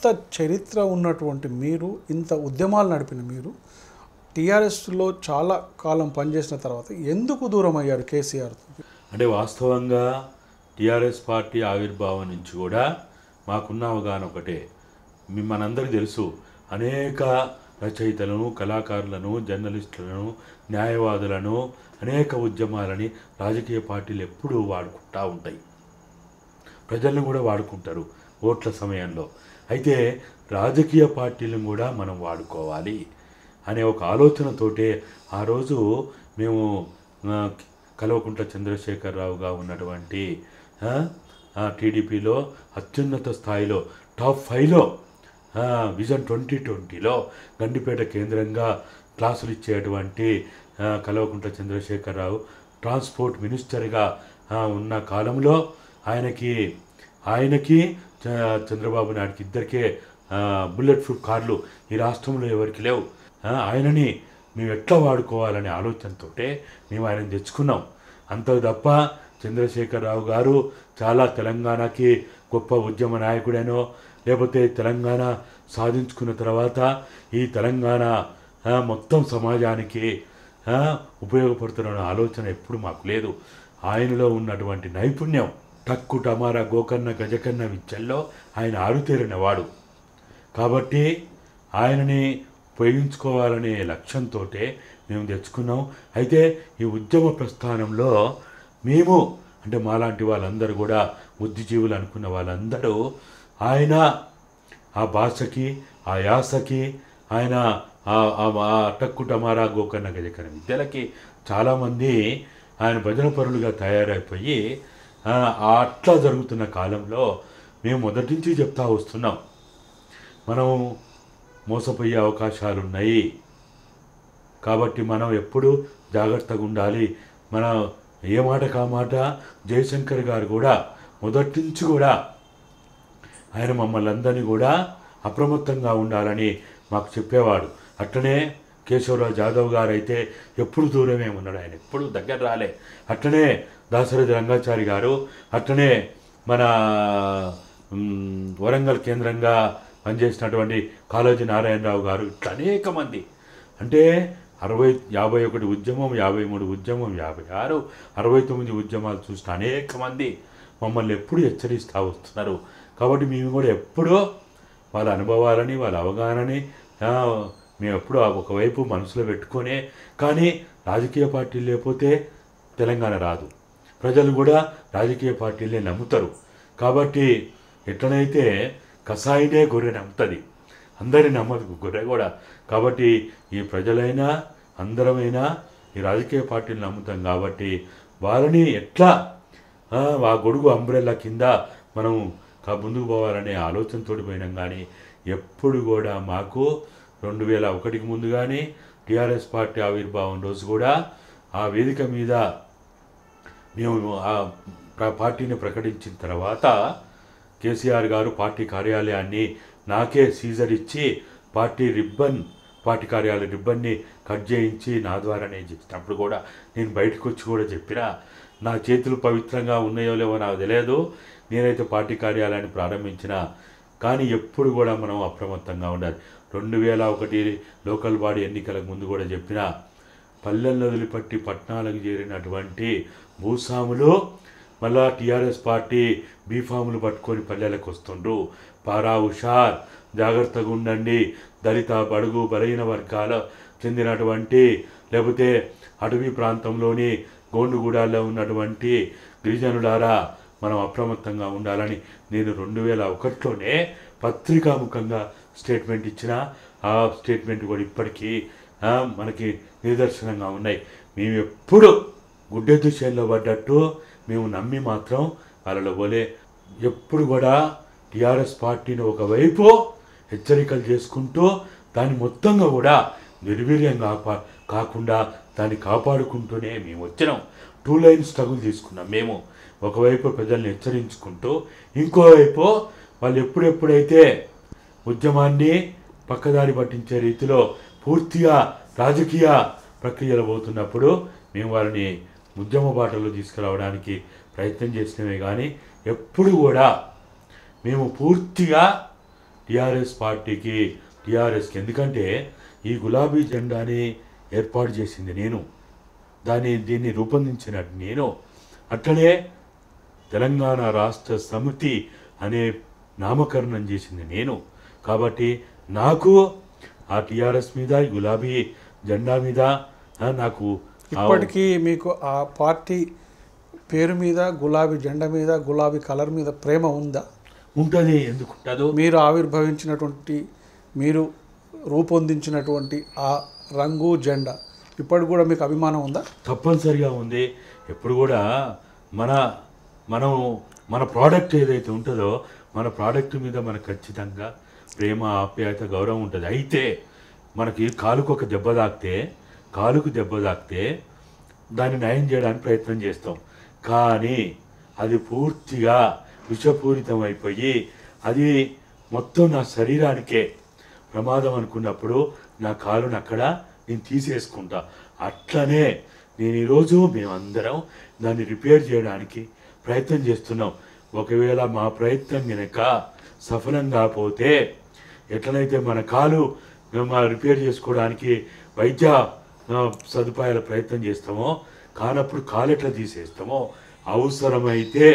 ఇంత చరిత్ర ఉన్నటువంటి మీరు ఇంత ఉద్యమాలు నడిపిన మీరు టీఆర్ఎస్లో చాలా కాలం పనిచేసిన తర్వాత ఎందుకు దూరం అయ్యారు కేసీఆర్ అంటే వాస్తవంగా టీఆర్ఎస్ పార్టీ ఆవిర్భావం నుంచి కూడా మాకున్న అవగాహన ఒకటే మీ- మనందరికీ తెలుసు అనేక రచయితలను కళాకారులను జర్నలిస్టులను న్యాయవాదులను అనేక ఉద్యమాలని రాజకీయ పార్టీలు ఎప్పుడూ వాడుకుంటూ ఉంటాయి ప్రజలను కూడా వాడుకుంటారు ఓట్ల సమయంలో అయితే రాజకీయ పార్టీలను కూడా మనం వాడుకోవాలి అనే ఒక ఆలోచనతోటే ఆ రోజు మేము ఆ, కల్వకుంట్ల చంద్రశేఖరరావుగా ఉన్నటువంటి ఆ, ఆ, టీడీపీలో అత్యున్నత స్థాయిలో టాప్ ఫైవ్లో ఆ, విజన్ ట్వంటీ ట్వంటీలో గండిపేట కేంద్రంగా క్లాసులు ఇచ్చేటువంటి ఆ, కల్వకుంట్ల చంద్రశేఖరరావు ట్రాన్స్పోర్ట్ మినిస్టర్గా ఆ, ఉన్న కాలంలో ఆయనకి ఆయనకి చ- చంద్రబాబు నాయుడుకి ఇద్దరికే ఆ, బుల్లెట్ ప్రూఫ్ కార్లు ఈ రాష్ట్రంలో ఎవరికి లేవు ఆ, ఆయనని మేము ఎట్లా వాడుకోవాలనే ఆలోచనతోటే మేము ఆయన తెచ్చుకున్నాం అంత తప్ప చంద్రశేఖరరావు గారు చాలా తెలంగాణకి గొప్ప ఉద్యమ నాయకుడేనో లేకపోతే తెలంగాణ సాధించుకున్న తర్వాత ఈ తెలంగాణ ఆ, మొత్తం సమాజానికి ఆ, ఉపయోగపడుతున్న ఆలోచన ఎప్పుడు మాకు లేదు ఆయనలో ఉన్నటువంటి నైపుణ్యం టక్కు టమారా గోకర్ణ గజకర్ణ విద్యల్లో ఆయన ఆరుతేరిన వాడు కాబట్టి ఆయనని ఉపయోగించుకోవాలనే లక్ష్యంతో మేము తెచ్చుకున్నాం అయితే ఈ ఉద్యమ ప్రస్థానంలో మేము అంటే మాలాంటి వాళ్ళందరూ కూడా బుద్ధిజీవులు అనుకున్న వాళ్ళందరూ ఆయన ఆ భాషకి ఆ యాసకి ఆయన ఆ- ఆ- ఆ టక్కు టమారా గోకర్ణ గజకర్ణ విద్యలకి చాలామంది ఆయన భజన పరులుగా తయారైపోయి ఆ, ఆ అట్లా జరుగుతున్న కాలంలో మేము మొదటి నుంచి చెప్తా వస్తున్నాం మనం మోసపోయే అవకాశాలు ఉన్నాయి కాబట్టి మనం ఎప్పుడు జాగ్రత్తగా ఉండాలి మన ఏ మాట కా మాట జయశంకర్ గారు కూడా మొదటి నుంచి కూడా ఆయన మమ్మల్ని అందరినీ కూడా అప్రమత్తంగా ఉండాలని మాకు చెప్పేవాడు అట్లనే కేశవరావు జాదవ్ గారు అయితే ఎప్పుడు దూరమే ఉన్నాడు ఆయన ఎప్పుడు దగ్గర రాలే అట్లనే దాశరథి రంగాచారి గారు అట్లనే మన మ్, వరంగల్ కేంద్రంగా పనిచేసినటువంటి కాళోజీ నారాయణరావు గారు ఇట్లా అనేక మంది అంటే అరవై యాభై ఒకటి ఉద్యమం యాభై మూడు ఉద్యమం యాభై ఆరు అరవై తొమ్మిది ఉద్యమాలు చూసిన అనేక మంది మమ్మల్ని ఎప్పుడు హెచ్చరిస్తూ వస్తున్నారు కాబట్టి మేము కూడా ఎప్పుడూ వాళ్ళ అనుభవాలని వాళ్ళ అవగాహనని ఆ, మేము ఎప్పుడూ ఒకవైపు మనసులో పెట్టుకొనే కానీ రాజకీయ పార్టీలు లేకపోతే తెలంగాణ రాదు ప్రజలు కూడా రాజకీయ పార్టీలే నమ్ముతారు కాబట్టి ఎట్లనైతే కషాయినే గొర్రె నమ్ముతుంది అందరి నమ్మదు గొర్రె కూడా కాబట్టి ఈ ప్రజలైనా అందరమైనా ఈ రాజకీయ పార్టీలు నమ్ముతాం కాబట్టి వాళ్ళని ఎట్లా ఆ, ఆ గొడుగు అంబ్రెల్లా కింద మనం కా- ముందుకు పోవాలనే ఆలోచనతోటి పోయినాం కానీ ఎప్పుడు కూడా మాకు రెండు వేల ఒకటికి ముందు కానీ టీఆర్ఎస్ పార్టీ ఆవిర్భావం రోజు కూడా ఆ వేదిక మీద మేము ఆ ప్ర- పార్టీని ప్రకటించిన తర్వాత కేసీఆర్ గారు పార్టీ కార్యాలయాన్ని నాకే సీజర్ ఇచ్చి పార్టీ రిబ్బన్ పార్టీ కార్యాలయ రిబ్బన్ని కట్ చేయించి నా ద్వారానే చేసినప్పుడు కూడా నేను బయటకు వచ్చి కూడా చెప్పినా నా చేతులు పవిత్రంగా ఉన్నాయో లేవో నాకు తెలియదు నేనైతే పార్టీ కార్యాలయాన్ని ప్రారంభించిన కానీ ఎప్పుడు కూడా మనం అప్రమత్తంగా ఉండాలి రెండు వేల ఒకటి లోకల్ బాడీ ఎన్నికలకు ముందు కూడా చెప్పిన పల్లెలను వదిలిపట్టి పట్టణాలకు చేరినటువంటి భూస్వాములు మళ్ళా టీఆర్ఎస్ పార్టీ బీఫాములు పట్టుకొని పల్లెలకు వస్తుండ్రు పారా హుషార్ జాగ్రత్తగా ఉండండి దళిత బడుగు బలహీన వర్గాల చెందినటువంటి లేకపోతే అటవీ ప్రాంతంలోని గోండుగూడాల్లో ఉన్నటువంటి గిరిజనులారా మనం అప్రమత్తంగా ఉండాలని నేను రెండు వేల ఒకటిలోనే పత్రికాముఖంగా స్టేట్మెంట్ ఇచ్చిన ఆ స్టేట్మెంట్ కూడా ఇప్పటికీ ఆ, మనకి నిదర్శనంగా ఉన్నాయి మేము ఎప్పుడు గుడ్డెద్దు చేనులో పడ్డట్టు మేము నమ్మి మాత్రం వాళ్ళలో పోలే ఎప్పుడు కూడా టీఆర్ఎస్ పార్టీని ఒకవైపు హెచ్చరికలు చేసుకుంటూ దాన్ని మొత్తంగా కూడా నిర్వీర్యం కాపా కాకుండా దాన్ని కాపాడుకుంటూనే మేము వచ్చినాం టూ లైన్ స్ట్రగుల్ తీసుకున్నాం మేము ఒకవైపు ప్రజల్ని హెచ్చరించుకుంటూ ఇంకోవైపు వాళ్ళు ఎప్పుడెప్పుడైతే ఉద్యమాన్ని పక్కదారి పట్టించే రీతిలో పూర్తిగా రాజకీయ ప్రక్రియలు పోతున్నప్పుడు మేము వారిని ఉద్యమ బాటలో తీసుకురావడానికి ప్రయత్నం చేసినవే కానీ ఎప్పుడు కూడా మేము పూర్తిగా టీఆర్ఎస్ పార్టీకి టీఆర్ఎస్కి ఎందుకంటే ఈ గులాబీ జెండాని ఏర్పాటు చేసింది నేను దాన్ని దీన్ని రూపొందించినట్టు నేను అట్లనే తెలంగాణ రాష్ట్ర సమితి అనే నామకరణం చేసింది నేను కాబట్టి నాకు ఆ టీఆర్ఎస్ మీద ఈ గులాబీ జెండా మీద ఆ, నాకు ఆ- ఇప్పటికీ మీకు ఆ పార్టీ పేరు మీద గులాబీ జెండా మీద గులాబీ కలర్ మీద ప్రేమ ఉందా ఉంటుంది ఎందుకు ఉంటుందో మీరు ఆవిర్భవించినటువంటి మీరు రూపొందించినటువంటి ఆ రంగు జెండా ఇప్పటికి కూడా మీకు అభిమానం ఉందా తప్పనిసరిగా ఉంది ఎప్పుడు కూడా మన మనం మన ప్రోడక్ట్ ఏదైతే ఉంటుందో మన ప్రోడక్ట్ మీద మనకు ఖచ్చితంగా ప్రేమ ఆప్యాయత గౌరవం ఉంటుంది అయితే మనకి కాలుకు ఒక దెబ్బ తాకితే కాలుకు దెబ్బ తాకితే దాన్ని నయం చేయడానికి ప్రయత్నం చేస్తాం కానీ అది పూర్తిగా విషపూరితం అయిపోయి అది మొత్తం నా శరీరానికే ప్రమాదం అనుకున్నప్పుడు నా కాలుని అక్కడ నేను తీసేసుకుంటా అట్లనే నేను ఈరోజు మేమందరం దాన్ని రిపేర్ చేయడానికి ప్రయత్నం చేస్తున్నాం ఒకవేళ మా ప్రయత్నం కనుక సఫలం కాకపోతే ఎట్లనైతే మన కాలు మేము ఆ రిపేర్ చేసుకోవడానికి వైద్య ఆ, సదుపాయాల ప్రయత్నం చేస్తామో కానప్పుడు కాలు ఎట్లా తీసేస్తామో అవసరమైతే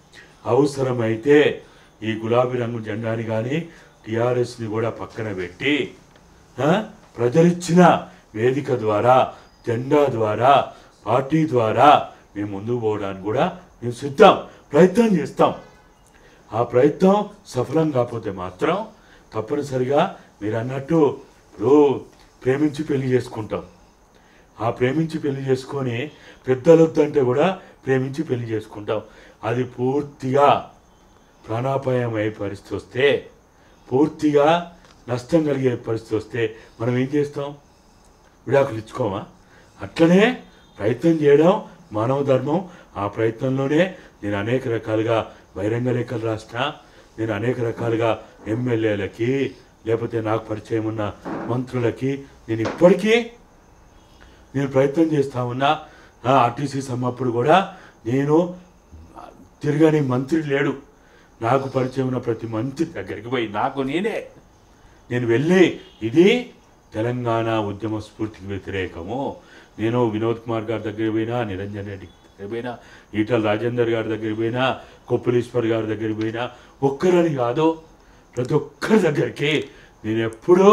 అవసరమైతే ఈ గులాబీ రంగు జెండాని కానీ టీఆర్ఎస్ని కూడా పక్కన పెట్టి ఆ, ప్రజలిచ్చిన వేదిక ద్వారా జెండా ద్వారా పార్టీ ద్వారా మేము ముందుకు పోవడానికి కూడా మేము సిద్ధం ప్రయత్నం చేస్తాం ఆ ప్రయత్నం సఫలం కాకపోతే మాత్రం తప్పనిసరిగా మీరు అన్నట్టు ఇప్పుడు ప్రేమించి పెళ్లి చేసుకుంటాం ఆ ప్రేమించి పెళ్లి చేసుకొని పెద్దలొద్దంటే కూడా ప్రేమించి పెళ్లి చేసుకుంటాం అది పూర్తిగా ప్రాణాపాయం అయ్యే పరిస్థితి వస్తే పూర్తిగా నష్టం కలిగే పరిస్థితి వస్తే మనం ఏం చేస్తాం విడాకులు ఇచ్చుకోమా అట్లనే ప్రయత్నం చేయడం మానవ ధర్మం ఆ ప్రయత్నంలోనే నేను అనేక రకాలుగా బహిరంగ లేఖలు రాసిన నేను అనేక రకాలుగా ఎమ్మెల్యేలకి లేకపోతే నాకు పరిచయం ఉన్న మంత్రులకి నేను ఇప్పటికీ నేను ప్రయత్నం చేస్తా ఉన్నా ఆ ఆర్టీసీ సమ్మప్పుడు కూడా నేను తిరగని మంత్రి లేడు నాకు పరిచయం ఉన్న ప్రతి మంత్రి దగ్గరికి పోయి నాకు నేనే నేను వెళ్ళి ఇది తెలంగాణ ఉద్యమ స్ఫూర్తికి వ్యతిరేకము నేను వినోద్ కుమార్ గారి దగ్గర పోయినా నిరంజన్ రెడ్డి దగ్గర పోయినా ఈటల రాజేందర్ గారి దగ్గర పోయినా కొప్పులీశ్వర్ గారి దగ్గర పోయినా ఒక్కరని కాదు ప్రతి ఒక్కరి దగ్గరికి నేను ఎప్పుడూ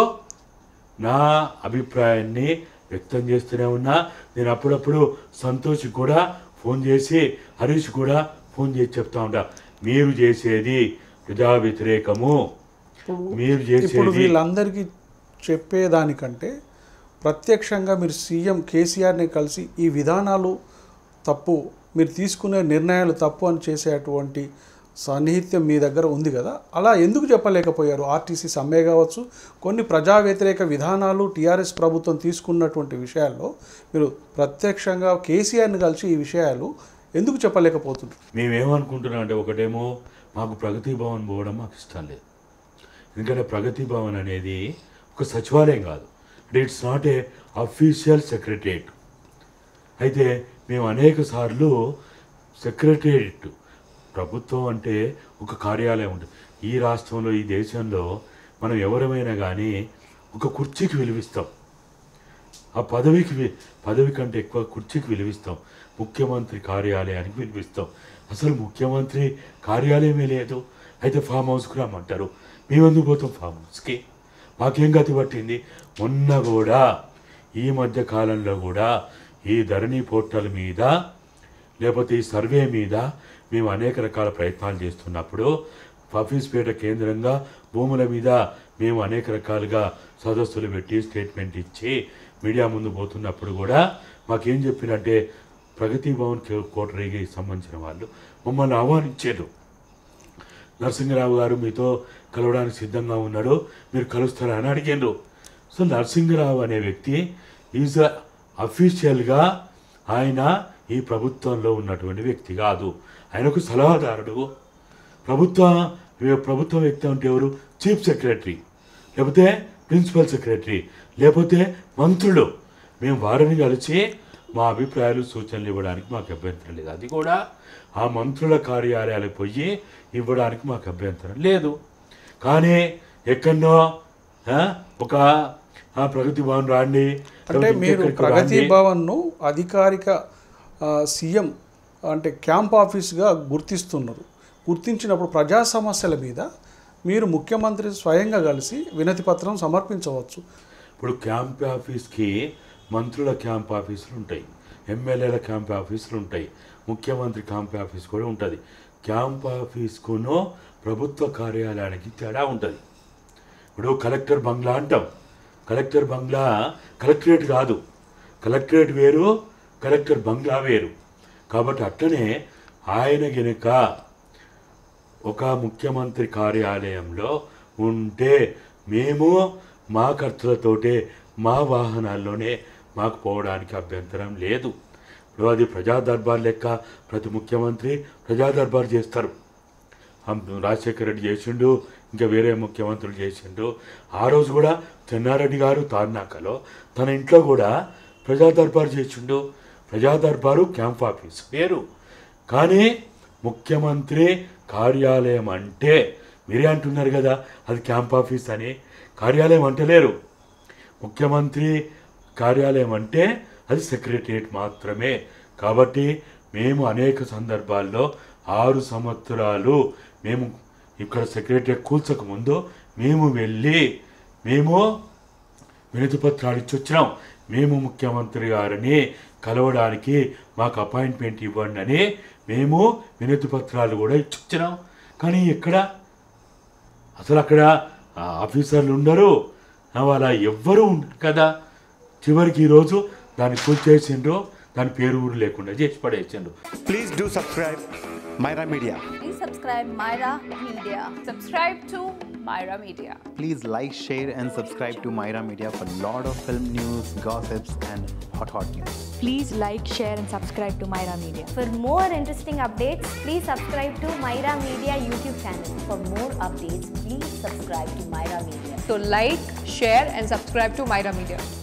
నా అభిప్రాయాన్ని వ్యక్తం చేస్తూనే ఉన్నా నేను అప్పుడప్పుడు సంతోష్ కూడా ఫోన్ చేసి హరీష్ కూడా ఫోన్ చేసి చెప్తా ఉంటా మీరు చేసేది ప్రజా వ్యతిరేకము మీరు ఇప్పుడు చేసేది వీళ్ళందరికీ చెప్పేదానికంటే ప్రత్యక్షంగా మీరు సీఎం కేసీఆర్ని కలిసి ఈ విధానాలు తప్పు మీరు తీసుకునే నిర్ణయాలు తప్పు అని చేసేటువంటి సాన్నిహిత్యం మీ దగ్గర ఉంది కదా అలా ఎందుకు చెప్పలేకపోయారు ఆర్టీసీ సమ్మె కావచ్చు కొన్ని ప్రజా వ్యతిరేక విధానాలు టీఆర్ఎస్ ప్రభుత్వం తీసుకున్నటువంటి విషయాల్లో మీరు ప్రత్యక్షంగా కేసీఆర్ని కలిసి ఈ విషయాలు ఎందుకు చెప్పలేకపోతున్నారు మేమేమనుకుంటున్నాం అంటే ఒకటేమో మాకు ప్రగతి భవన్ పోవడం మాకు ఇష్టం లేదు ఎందుకంటే ప్రగతి భవన్ అనేది ఒక సచివాలయం కాదు అంటే it's not a official secretariat అయితే మేము అనేక సార్లు సెక్రటరియట్ ప్రభుత్వం అంటే ఒక కార్యాలయం ఉంటుంది ఈ రాష్ట్రంలో ఈ దేశంలో మనం ఎవరమైనా కానీ ఒక కుర్చీకి విలువిస్తాం ఆ పదవికి వి- పదవి కంటే ఎక్కువ కుర్చీకి విలువిస్తాం ముఖ్యమంత్రి కార్యాలయానికి విలువిస్తాం అసలు ముఖ్యమంత్రి కార్యాలయమే లేదు అయితే ఫామ్ హౌస్కి రమ్మంటారు మేమెందుకు పోతాం ఫామ్ హౌస్కి మాకేం గతి పట్టింది మొన్న కూడా ఈ మధ్య కాలంలో కూడా ఈ ధరణి పోర్టల్ మీద లేకపోతే ఈ సర్వే మీద మేము అనేక రకాల ప్రయత్నాలు చేస్తున్నప్పుడు ఫఫీస్పేట కేంద్రంగా భూముల మీద మేము అనేక రకాలుగా సదస్సులు పెట్టి స్టేట్మెంట్ ఇచ్చి మీడియా ముందు పోతున్నప్పుడు కూడా మాకేం చెప్పినట్టే ప్రగతి భవన్ కే- కోటరీకి సంబంధించిన వాళ్ళు మమ్మల్ని ఆహ్వానించారు నరసింహరావు గారు మీతో కలవడానికి సిద్ధంగా ఉన్నాడు మీరు కలుస్తారా అని అడిగారు సో నరసింహరావు అనే వ్యక్తి ఈజ్ అఫీషియల్గా ఆయన ఈ ప్రభుత్వంలో ఉన్నటువంటి వ్యక్తి కాదు ఆయన ఒక సలహాదారుడు ప్రభుత్వ ప్రభుత్వ వ్యక్తి అంటే ఎవరు చీఫ్ సెక్రటరీ లేకపోతే ప్రిన్సిపల్ సెక్రటరీ లేకపోతే మంత్రులు మేము వారిని కలిసి మా అభిప్రాయాలు సూచనలు ఇవ్వడానికి మాకు అభ్యంతరం లేదు అది కూడా ఆ మంత్రుల కార్యాలయాలకు పోయి ఇవ్వడానికి మాకు అభ్యంతరం లేదు కానీ ఎక్కడో ఆ, ఒక ఆ, ప్రగతి భవన్ రాండి అంటే లేకపోతే మీరు ఇంకెక్కడికో ప్రగతి రాండి. భవన్ను అధికారిక ఆ, సీఎం అంటే క్యాంప్ ఆఫీస్గా గుర్తిస్తున్నారు గుర్తించినప్పుడు ప్రజా సమస్యల మీద మీరు ముఖ్యమంత్రి స్వయంగా కలిసి వినతి పత్రం సమర్పించవచ్చు ఇప్పుడు క్యాంప్ ఆఫీస్కి మంత్రుల క్యాంప్ ఆఫీసులు ఉంటాయి ఎమ్మెల్యేల క్యాంప్ ఆఫీసులు ఉంటాయి ముఖ్యమంత్రి క్యాంప్ ఆఫీస్ కూడా ఉంటుంది క్యాంప్ ఆఫీస్కును ప్రభుత్వ కార్యాలయానికి తేడా ఉంటుంది ఇప్పుడు కలెక్టర్ బంగ్లా అంటాం కలెక్టర్ బంగ్లా కలెక్టరేట్ కాదు కలెక్టరేట్ వేరు కలెక్టర్ బంగ్లా వేరు కాబట్టి అట్లనే ఆయన గనుక ఒక ముఖ్యమంత్రి కార్యాలయంలో ఉంటే మేము మా ఖర్చులతోటే మా వాహనాల్లోనే మాకు పోవడానికి అభ్యంతరం లేదు ఇప్పుడు అది ప్రజా దర్బార్ లెక్క ప్రతి ముఖ్యమంత్రి ప్రజా దర్బార్ చేస్తారు హం- రాజశేఖర రెడ్డి చేసిండు ఇంకా వేరే ముఖ్యమంత్రులు చేసిండు ఆ రోజు కూడా చెన్నారెడ్డి గారు తార్నాకలో తన ఇంట్లో కూడా ప్రజా దర్బార్ చేసిండు ప్రజా దర్బారు క్యాంప్ ఆఫీస్ వేరు కానీ ముఖ్యమంత్రి కార్యాలయం అంటే మీరే అంటున్నారు కదా అది క్యాంప్ ఆఫీస్ అని కార్యాలయం అంటలేరు ముఖ్యమంత్రి కార్యాలయం అంటే అది సెక్రటరియట్ మాత్రమే కాబట్టి మేము అనేక సందర్భాల్లో ఆరు సంవత్సరాలు మేము ఇక్కడ సెక్రటరియట్ కూల్చక ముందు మేము వెళ్ళి మేము వినతి పత్రాలు ఇచ్చి వచ్చినాం మేము ముఖ్యమంత్రి గారిని కలవడానికి మాకు అపాయింట్మెంట్ ఇవ్వండి అని మేము వినతి పత్రాలు కూడా ఇచ్చి వచ్చినాం కానీ ఇక్కడ అసలు అక్కడ ఆ, ఆఫీసర్లు ఉండరు ఆ, వాళ్ళ ఎవ్వరూ ఉండరు కదా చివరికి ఈరోజు దాన్ని కూల్చేసిండ్రు దాని పేరు ఊరు లేకుండా చేసి పడేసిండ్రు Please do subscribe Myra Media. Please subscribe Myra Media. Subscribe to Myra Media. Please like, share, and subscribe to Myra Media for lot of film news, gossips, and hot hot news. Please like, share, and subscribe to Myra Media. For more interesting updates, please subscribe to Myra Media YouTube channel. For more updates, please subscribe to Myra Media. So like, share and subscribe to Myra Media.